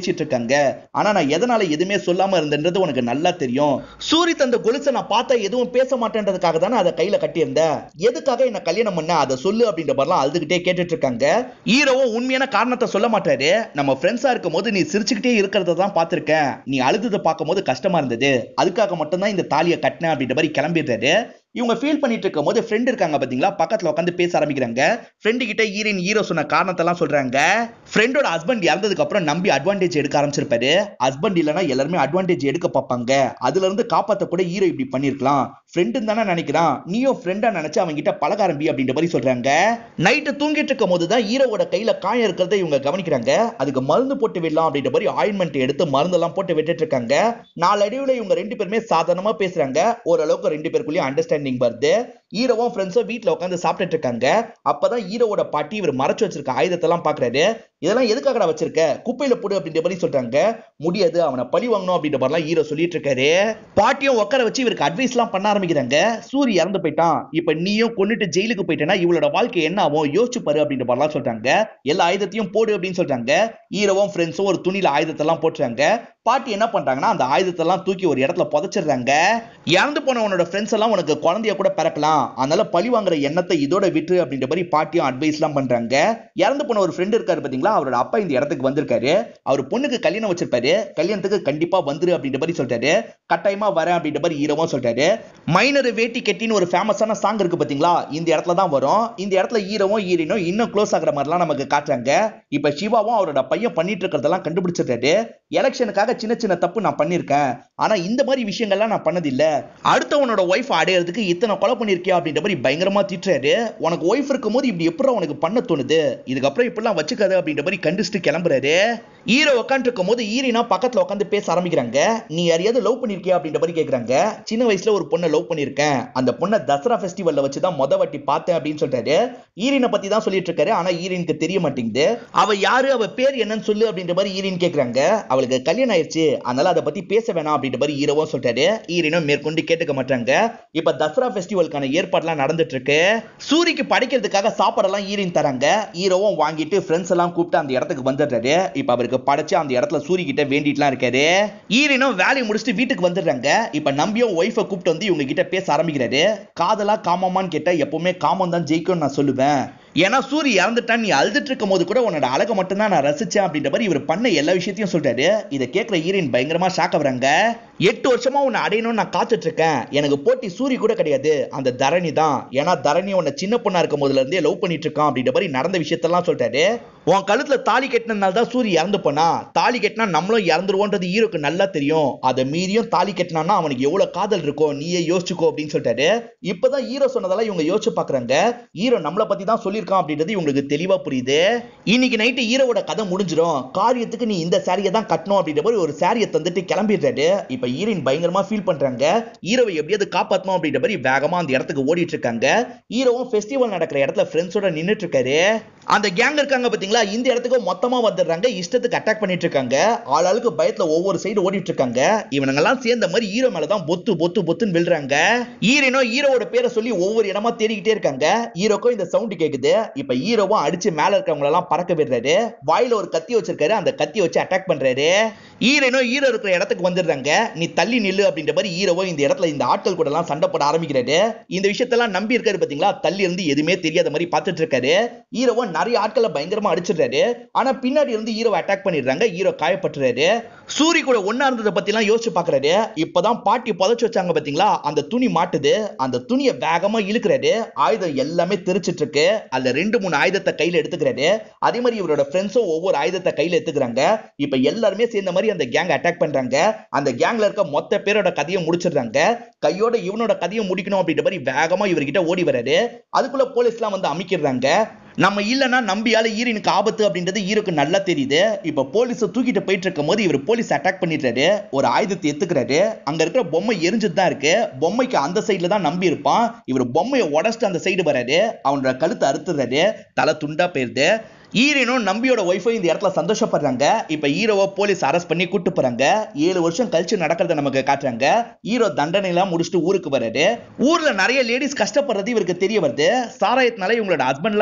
பேசிட்டு இருக்காங்க ஆனா நான் எதனால எதுவுமே சொல்லாம இருந்தேன்றது உனக்கு நல்லா தெரியும் சூரி தந்த கொலுசை நான் பார்த்தா எதுவும் பேச மாட்டேன்றதுக்காக தானே அதை கையில கட்டியிருந்தேன் எதுக்காக என்ன கல்யாணம் பண்ண அதை சொல்லு அப்படின்ற மாதிரிலாம் அழுதுகிட்டே கேட்டுட்டு இருக்காங்க ஹீரோவும் உண்மையான காரணத்தை சொல்ல மாட்டாரு நம்ம ஃப்ரெண்ட்ஸா இருக்கும் போது நீ சிரிச்சுக்கிட்டே இருக்கிறத தான் பார்த்திருக்கேன் நீ அழுததை பார்க்கும்போது கஷ்டமா இருந்தது அதுக்காக மட்டும்தான் இந்த தாலியை கட்டினேன் அப்படின்ற மாதிரி கிளம்பிடுறாரு இவங்க ஃபீல் பண்ணிட்டு இருக்கும் போது ஃப்ரெண்ட் இருக்காங்க பாத்தீங்களா பக்கத்துல உட்காந்து பேச ஆரம்பிக்கிறாங்க ஃப்ரெண்டு கிட்ட ஹீரோயின் ஹீரோ சொன்ன காரணத்தெல்லாம் சொல்றாங்க ஃப்ரெண்டோட ஹஸ்பண்ட் இறந்ததுக்கு அப்புறம் நம்பி அட்வான்டேஜ் எடுக்க ஆரம்பிச்சிருப்பாரு ஹஸ்பண்ட் இல்லைன்னா எல்லாருமே அட்வான்டேஜ் எடுக்க பார்ப்பாங்க அதுல இருந்து காப்பாத்த கூட ஹீரோ இப்படி பண்ணிருக்கலாம் ஃப்ரெண்டு தானே நினைக்கிறான் நீயும் ஃப்ரெண்டா நினைச்சு அவங்க கிட்ட பழக ஆரம்பி அப்படின்ற மாதிரி சொல்றாங்க நைட்டு தூங்கிட்டு இருக்கும் போது தான் ஹீரோவோட கையில காயம் இருக்கிறத இவங்க கவனிக்கிறாங்க அதுக்கு மருந்து போட்டு விடலாம் அப்படின்ற மாதிரி ஆயின்மெண்ட் எடுத்து மருந்தெல்லாம் போட்டு விட்டுட்டு இருக்காங்க நாலு அடிவுல இவங்க ரெண்டு பேருமே சாதாரணமா பேசுறாங்க ஓரளவுக்கு ரெண்டு பேருக்குள்ளேயும் அண்டர்ஸ்டாண்டிங் வருது ஹீரோவும் ஃப்ரெண்ட்ஸும் வீட்ல உட்காந்து சாப்பிட்டுட்டு இருக்காங்க அப்பதான் ஹீரோவோட பாட்டி இவர் மறைச்சு வச்சிருக்க ஆயுதத்தெல்லாம் பாக்குறாரு இதெல்லாம் எதுக்காகடா வச்சிருக்க குப்பையில போடு அப்படின்ற மாதிரி சொல்றாங்க முடியாது அவனை பழி வாங்கணும் அப்படின்ற மாதிரிலாம் ஹீரோ சொல்லிட்டு இருக்காரு பாட்டியும் உட்கார வச்சு இவருக்கு அட்வைஸ் எல்லாம் பண்ண ஆரம்பிக்கிறாங்க சூரி இறந்து போயிட்டான் இப்ப நீயும் கொண்டுட்டு ஜெயிலுக்கு போயிட்டேன்னா இவளோட வாழ்க்கை என்ன ஆகும் யோசிச்சு பாரு அப்படின்ற மாதிரிலாம் சொல்றாங்க எல்லா ஆயுதத்தையும் போடு அப்படின்னு சொல்றாங்க ஹீரோவும் ஃப்ரெண்ட்ஸும் ஒரு துணியில ஆயுதத்தெல்லாம் போட்டுறாங்க பாட்டி என்ன பண்றாங்கன்னா அந்த ஆயுதத்தெல்லாம் தூக்கி ஒரு இடத்துல புதைச்சிடுறாங்க இறந்து போனவனோட ஃப்ரெண்ட்ஸ் எல்லாம் உனக்கு குழந்தைய கூட பிறக்கலாம் அதனால பழி வாங்குற எண்ணத்தை இதோட விட்டு அப்படின்ற மாதிரி பாட்டியும் அட்வைஸ் எல்லாம் பண்றாங்க இறந்து போன ஒரு ஃப்ரெண்ட் இருக்காரு பாத்தீங்களா அவரோட அப்பா இந்த இடத்துக்கு வந்திருக்காரு அவர் பொண்ணுக்கு கல்யாணம் வச்சிருப்பாரு கல்யாணத்துக்கு கண்டிப்பா வந்துரு அப்படின்ற மாதிரி சொல்றாரு கட்டாயமா வரேன் அப்படின்ற மாதிரி ஹீரோவும் சொல்றாரு மைனர் வேட்டி கெட்டின்னு ஒரு ஃபேமஸான சாங் இருக்கு பாத்தீங்களா இந்த இடத்துல தான் வரும் இந்த இடத்துல ஹீரோவும் ஹீரோனும் இன்னும் க்ளோஸ் ஆகுற மாதிரிலாம் நமக்கு காட்டுறாங்க இப்ப சிவாவும் அவரோட பையன் பண்ணிட்டு இருக்கிறதெல்லாம் கண்டுபிடிச்சிட்டாரு எலெக்ஷனுக்காக சின்ன சின்ன தப்பு நான் பண்ணிருக்கேன் ஆனா இந்த மாதிரி விஷயங்கள்லாம் நான் பண்ணதில்ல அடுத்தவனோட ஒய்ஃப் அடையிறதுக்கு இத்தனை கொலை பண்ணிருக்கியா அப்படின்ற மாதிரி பயங்கரமா திட்டுறாரு உனக்கு ஒய்ஃப் இருக்கும்போது இப்படி எப்படி உனக்கு பண்ண தோணுது இதுக்கப்புறம் இப்படிலாம் வச்சுக்காது அப்படின்ற மாதிரி கண்டிச்சுட்டு கிளம்புறாரு ஹீரோ உட்காந்து இருக்கும் போது ஹீரோனா பக்கத்துல உட்காந்து பேச ஆரம்பிக்கிறாங்க நீ யாரையாவது லவ் பண்ணிருக்கியா அப்படின்ற மாதிரி கேக்குறாங்க சின்ன வயசுல ஒரு பொண்ணை லவ் பண்ணிருக்கேன் அந்த பொண்ணை தசரா ஃபெஸ்டிவல்ல வச்சு தான் மொத வாட்டி பார்த்தேன் அப்படின்னு சொல்றாரு ஹீரோனை பத்தி தான் சொல்லிட்டு இருக்காரு ஆனா ஹீரோனுக்கு தெரிய மாட்டேங்குது அவ யாரு அவ பேர் என்னன்னு சொல்லு அப்படின்ற மாதிரி ஹீரோயின் கேக்குறாங்க அவளுக்கு கல்யாணம் ஆயிடுச்சு அதனால அதை பத்தி பேச வேணாம் அப்படின்ற மாதிரி ஹீரோவும் சொல்றாரு ஹீரோனும் மேற்கொண்டு கேட்டுக்க மாட்டாங்க இப்ப தசரா ஃபெஸ்டிவலுக்கான ஏற்பாடுலாம் நடந்துட்டு இருக்கு சூரிக்கு படைக்கிறதுக்காக சாப்பாடெல்லாம் ஹீரோயின் தராங்க ஹீரோவும் வாங்கிட்டு ஃப்ரெண்ட்ஸ் எல்லாம் கூப்பிட்டு அந்த இடத்துக்கு வந்துடுறாரு இப்ப அவருக்கு படைச்சு அந்த இடத்துல சூரி கிட்ட வேண்டிட்டுலாம் இருக்காரு ஹீரோனும் வேலையை முடிச்சுட்டு வீட்டுக்கு வந்துடுறாங்க இப்ப நம்பியும் ஒய்ஃபை கூப்பிட்டு வந்து இவங்க கிட்ட பேச ஆரம்பிக்கிறாரு காதலா காமமான்னு கேட்டா எப்பவுமே காமம் தான் ஜெயிக்கும்னு நான் சொல்லுவேன் ஏன்னா சூரி இறந்துட்டான் நீ அழுதுட்டு இருக்கும் போது கூட உன்னோட அழகை மட்டும் தான் நான் ரசிச்சேன் அப்படின்ற மாதிரி இவர் பண்ண எல்லா விஷயத்தையும் சொல்றாரு இதை கேட்கிற ஹீரோயின் பயங்கரமா ஷாக் ஆகுறாங்க எட்டு வருஷமா உன்னை அடையணும்னு நான் காத்துட்டு இருக்கேன் எனக்கு போட்டி சூரி கூட கிடையாது அந்த தரணி தான் ஏன்னா தரணி உன்னை சின்ன பொண்ணா இருக்கும் போதுல இருந்தே லவ் பண்ணிட்டு இருக்கான் அப்படின்ற மாதிரி நடந்த விஷயத்தெல்லாம் சொல்றாரு உன் கழுத்துல தாலி கட்டினதுனால தான் சூரி இறந்து போனா தாலி கட்டினா நம்மளும் இறந்துருவோன்றது ஹீரோக்கு நல்லா தெரியும் அதை மீறியும் தாலி கட்டினான்னா அவனுக்கு எவ்வளவு காதல் இருக்கும் நீயே யோசிச்சுக்கோ அப்படின்னு சொல்லிட்டாரு இப்பதான் ஹீரோ சொன்னதெல்லாம் இவங்க யோசிச்சு பாக்குறாங்க ஹீரோ நம்மள பத்தி தான் சொல்லியிருக்கான் அப்படின்றது இவங்களுக்கு தெளிவா புரியுது இன்னைக்கு நைட்டு ஹீரோவோட கதை முடிஞ்சிடும் காரியத்துக்கு நீ இந்த சாரியை தான் கட்டணும் அப்படின்ற மாதிரி ஒரு சாரியை தந்துட்டு கிளம்பிடுறாரு இப்ப ஹீரோயின் பயங்கரமா ஃபீல் பண்றாங்க ஹீரோவை எப்படியாவது காப்பாத்தணும் அப்படின்ற மாதிரி வேகமா அந்த இடத்துக்கு ஓடிட்டு இருக்காங்க ஹீரோவும் ஃபெஸ்டிவல் நடக்கிற இடத்துல ஃப்ரெண்ட்ஸோட நின்னுட்டு இருக்காரு அந்த கேங் இருக்காங்க பாத்தீங்களா இந்த இடத்துக்கு மொத்தமா வந்துடுறாங்க இஷ்டத்துக்கு அட்டாக் பண்ணிட்டு இருக்காங்க ஆளாளுக்கு பயத்துல ஒவ்வொரு சைடு ஓடிட்டு இருக்காங்க இவனுங்கெல்லாம் சேர்ந்த மாதிரி ஹீரோ மேலதான் பொத்து பொத்து பொத்துன்னு விழுறாங்க ஹீரோனோ ஹீரோவோட பேரை சொல்லி ஒவ்வொரு இடமா தேடிக்கிட்டே இருக்காங்க ஹீரோக்கும் இந்த சவுண்ட் கேக்குது இப்ப ஹீரோவும் அடிச்சு மேல இருக்கவங்க எல்லாம் பறக்க விடுறாரு வாயில ஒரு கத்தி வச்சிருக்காரு அந்த கத்தி வச்சு அட்டாக் பண்றாரு ஹீரோனோ ஹீரோ இருக்கிற இடத்துக்கு வந்துடுறாங்க நீ தள்ளி நில்லு அப்படின்ற மாதிரி ஹீரோவோ இந்த இடத்துல இந்த ஆட்கள் கூட எல்லாம் சண்டை போட ஆரம்பிக்கிறாரு இந்த விஷயத்தெல்லாம் நம்பி இருக்காரு பாத்தீங்களா தள்ளி இருந்து எதுவுமே தெரியாத மாதிரி பார்த்துட்டு இருக்காரு ஹீரோவோ நிறைய ஆட்களை பயங்கரமா அடிச்சிடுறாரு ஆனா பின்னாடி இருந்து ஹீரோவை அட்டாக் பண்ணிடுறாங்க ஹீரோ காயப்பட்டுறாரு சூரி கூட ஒன்னா இருந்ததை பத்தி எல்லாம் யோசிச்சு பாக்குறாரு இப்பதான் பாட்டி புதைச்சு வச்சாங்க பாத்தீங்களா அந்த துணி மாட்டுது அந்த துணியை வேகமா இழுக்கிறாரு ஆயுதம் எல்லாமே தெரிச்சிட்டு இருக்கு அதுல ரெண்டு மூணு ஆயுதத்தை கையில எடுத்துக்கிறாரு அதே மாதிரி இவரோட ஃப்ரெண்ட்ஸும் ஒவ்வொரு ஆயுதத்தை கையில எடுத்துக்கிறாங்க இப்ப எல்லாருமே சேர்ந்த மாதிரி அந்த கேங் அட்டாக் பண்றாங்க அந்த கேங்ல இருக்க மொத்த பேரோட கதையை முடிச்சிடுறாங்க கையோட இவனோட கதையை முடிக்கணும் அப்படின்ற மாதிரி வேகமா இவர்கிட்ட ஓடி வராரு அதுக்குள்ள போலீஸ்லாம் வந்து அமைக்கிறாங்க நம்ம இல்லைன்னா நம்பியால ஈரனுக்கு ஆபத்து அப்படின்றது ஈரோக்கு நல்லா தெரியுது இப்ப போலீஸ் தூக்கிட்டு போயிட்டு இருக்கும் போது இவர் போலீஸ் அட்டாக் பண்ணிடுறாரு ஒரு ஆயுதத்தை எத்துக்கிறாரு அங்க இருக்கிற பொம்மை எரிஞ்சுட்டு தான் இருக்கு பொம்மைக்கு அந்த சைடுல தான் நம்பி இருப்பான் இவர் பொம்மையை உடச்சிட்டு அந்த சைடு வராரு அவனோட கழுத்தை அறுத்துறாரு தலை துண்டா போயிருது ஈரனும் நம்பியோட ஒய்ஃபை இந்த இடத்துல சந்தோஷப்படுறாங்க இப்ப ஹீரோவை போலீஸ் அரெஸ்ட் பண்ணி கூட்டு போறாங்க ஏழு வருஷம் கழிச்சு நடக்கிறத நமக்கு காட்டுறாங்க ஹீரோ தண்டனை எல்லாம் முடிச்சுட்டு ஊருக்கு வராரு ஊர்ல நிறைய லேடிஸ் கஷ்டப்படுறது இவருக்கு தெரிய வருது சாராயத்தினால இவங்களோட ஹஸ்பண்ட் எல்லாம் இறந்துருப்பாங்க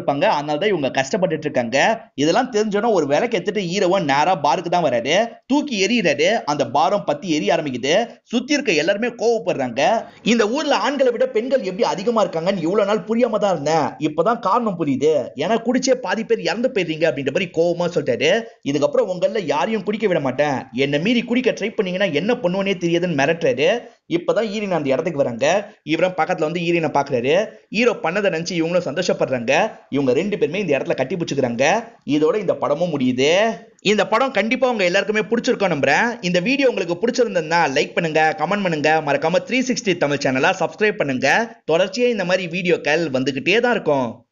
இருப்பாங்க அதனால தான் இவங்க கஷ்டப்பட்டுட்டு இருக்காங்க இதெல்லாம் தெரிஞ்சோன்னா ஒரு விளக்கு எடுத்துட்டு ஹீரோவும் நேரா பாருக்கு தான் வராரு தூக்கி எறிகிறாரு அந்த பாரம் பத்தி எரிய ஆரம்பிக்குது சுத்தி இருக்க எல்லாருமே கோவப்படுறாங்க இந்த ஊர்ல ஆண்களை விட பெண்கள் எப்படி அதிகமா இருக்காங்கன்னு இவ்வளவு நாள் புரியாம தான் இருந்தேன் இப்பதான் காரணம் புரியுது ஏன்னா குடிச்சே பாதி பேர் இறந்து போயிடுறீங்க அப்படின்ற மாதிரி கோவமா சொல்லிட்டாரு இதுக்கப்புறம் உங்கள யாரையும் குடிக்க விட மாட்டேன் என்ன மீறி குடிக்க ட்ரை பண்ணீங்கன்னா என்ன பண்ணுவனே தெரியாதுன்னு மிரட்டுறாரு இப்பதான் ஈரின் அந்த இடத்துக்கு வராங்க இவரும் பக்கத்துல வந்து ஈரினை பாக்குறாரு ஹீரோ பண்ணதை நினைச்சு இவங்களும் சந்தோஷப்படுறாங்க இவங்க ரெண்டு பேருமே இந்த இடத்துல கட்டி பிடிச்சுக்கிறாங்க இதோட இந்த படமும் முடியுது இந்த படம் கண்டிப்பா உங்க எல்லாருக்குமே பிடிச்சிருக்கும் நம்புறேன் இந்த வீடியோ உங்களுக்கு பிடிச்சிருந்ததுன்னா லைக் பண்ணுங்க கமெண்ட் பண்ணுங்க மறக்காம த்ரீ சிக்ஸ்டி தமிழ் சேனலை சப்ஸ்கிரைப் பண்ணுங்க தொடர்ச்சியா இந்த மாதிரி வீடியோக்கள் வந்துகிட்டே தான் இருக்கும்